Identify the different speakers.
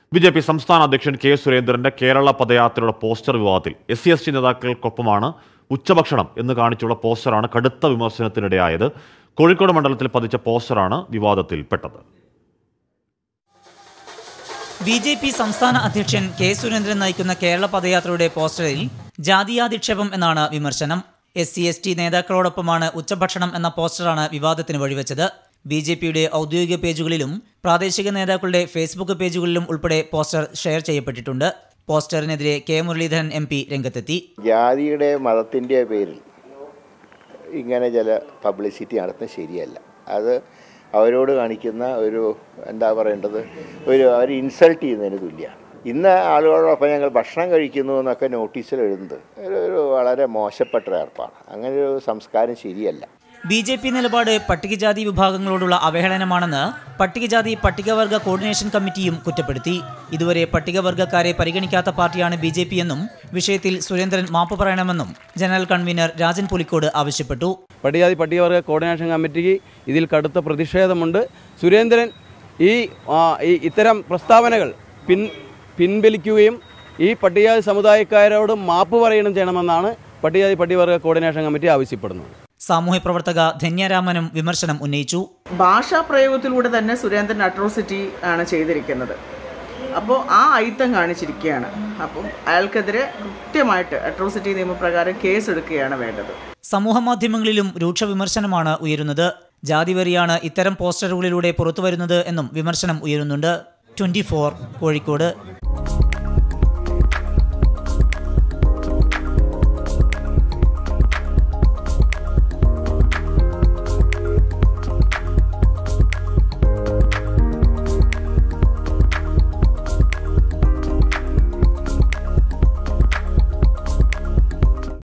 Speaker 1: B J P സംസ്ഥാന അധ്യക്ഷൻ K സുരേന്ദ്രന്റെ കേരള പദയാത്രയുടെ പോസ്റ്റർ വിവാദത്തിൽ എസ് സി എസ് ടി നേതാക്കൾക്കൊപ്പമാണ് ഉച്ചഭക്ഷണം എന്ന് കാണിച്ചുള്ള പോസ്റ്ററാണ് കടുത്ത വിമർശനത്തിനിടയായത് കോഴിക്കോട് മണ്ഡലത്തിൽ പതിച്ച പോസ്റ്ററാണ് വിവാദത്തിൽപ്പെട്ടത്
Speaker 2: ബി ജെ പി സംസ്ഥാന അധ്യക്ഷൻ കെ സുരേന്ദ്രൻ നയിക്കുന്ന കേരള പദയാത്രയുടെ പോസ്റ്ററിൽ ജാതീയാധിക്ഷേപം എന്നാണ് വിമർശനം എസ് സി എസ് ടി നേതാക്കളോടൊപ്പമാണ് ഉച്ചഭക്ഷണം എന്ന പോസ്റ്ററാണ് വിവാദത്തിന് വഴിവെച്ചത് ബി ജെ പിയുടെ ഔദ്യോഗിക പേജുകളിലും പ്രാദേശിക നേതാക്കളുടെ ഫേസ്ബുക്ക് പേജുകളിലും ഉൾപ്പെടെ പോസ്റ്റർ ഷെയർ ചെയ്യപ്പെട്ടിട്ടുണ്ട് പോസ്റ്ററിനെതിരെ കെ മുരളീധരൻ എം പി രംഗത്തെത്തി
Speaker 3: ജാതിയുടെ മതത്തിൻ്റെ പേരിൽ ഇങ്ങനെ ചില പബ്ലിസിറ്റി നടത്തുന്നത് ശരിയല്ല അത് അവരോട് കാണിക്കുന്ന ഒരു എന്താ പറയേണ്ടത് ഒരു അവർ ഇൻസൾട്ട് ചെയ്യുന്നതിന് തുല്യമാണ് ഇന്ന് ആളുകളോടൊപ്പം ഞങ്ങൾ ഭക്ഷണം കഴിക്കുന്നു എന്നൊക്കെ നോട്ടീസിൽ എഴുതുന്നത് ഒരു ഒരു വളരെ മോശപ്പെട്ട ഒരു ഏർപ്പാണ് അങ്ങനെ ഒരു സംസ്കാരം ശരിയല്ല
Speaker 2: ബി ജെ പി നിലപാട് പട്ടികജാതി വിഭാഗങ്ങളോടുള്ള അവഹേളനമാണെന്ന് പട്ടികജാതി പട്ടികവർഗ കോർഡിനേഷൻ കമ്മിറ്റിയും കുറ്റപ്പെടുത്തി ഇതുവരെ പട്ടികവർഗക്കാരെ പരിഗണിക്കാത്ത പാർട്ടിയാണ് ബി ജെ പി എന്നും വിഷയത്തിൽ സുരേന്ദ്രൻ മാപ്പ് പറയണമെന്നും ജനറൽ കൺവീനർ രാജൻ പുലിക്കോട് ആവശ്യപ്പെട്ടു
Speaker 4: പട്ടികജാതി പട്ടികവർഗ കോർഡിനേഷൻ കമ്മിറ്റിക്ക് ഇതിൽ കടുത്ത പ്രതിഷേധമുണ്ട് സുരേന്ദ്രൻ ഈ ആ, ഈ ഇത്തരം പ്രസ്താവനകൾ പിൻ പിൻവലിക്കുകയും ഈ പട്ടികജാതി സമുദായക്കാരോട് മാപ്പ് പറയുകയും ചെയ്യണമെന്നാണ് പട്ടികജാതി പട്ടികവർഗ കോർഡിനേഷൻ കമ്മിറ്റി ആവശ്യപ്പെടുന്നത്
Speaker 2: സാമൂഹ്യ പ്രവർത്തക ധന്യരാമനും വിമർശനം ഉന്നയിച്ചു
Speaker 5: ഭാഷാ പ്രയോഗത്തിലൂടെ തന്നെ സുരേന്ദ്രൻ അട്രോസിറ്റി ആണ് ചെയ്തിരിക്കുന്നത് അപ്പോൾ ആ അയിത്തം കാണിച്ചിരിക്കുകയാണ് അപ്പം അയാൾക്കെതിരെ കൃത്യമായിട്ട് അട്രോസിറ്റി നിയമപ്രകാരം കേസ് എടുക്കുകയാണ് വേണ്ടത്
Speaker 2: സമൂഹ മാധ്യമങ്ങളിലും രൂക്ഷ വിമർശനമാണ് ഉയരുന്നത് ജാതിവെറിയാണ് ഇത്തരം പോസ്റ്ററുകളിലൂടെ പുറത്തുവരുന്നത് എന്നും വിമർശനം ഉയരുന്നുണ്ട് ട്വന്റി കോഴിക്കോട്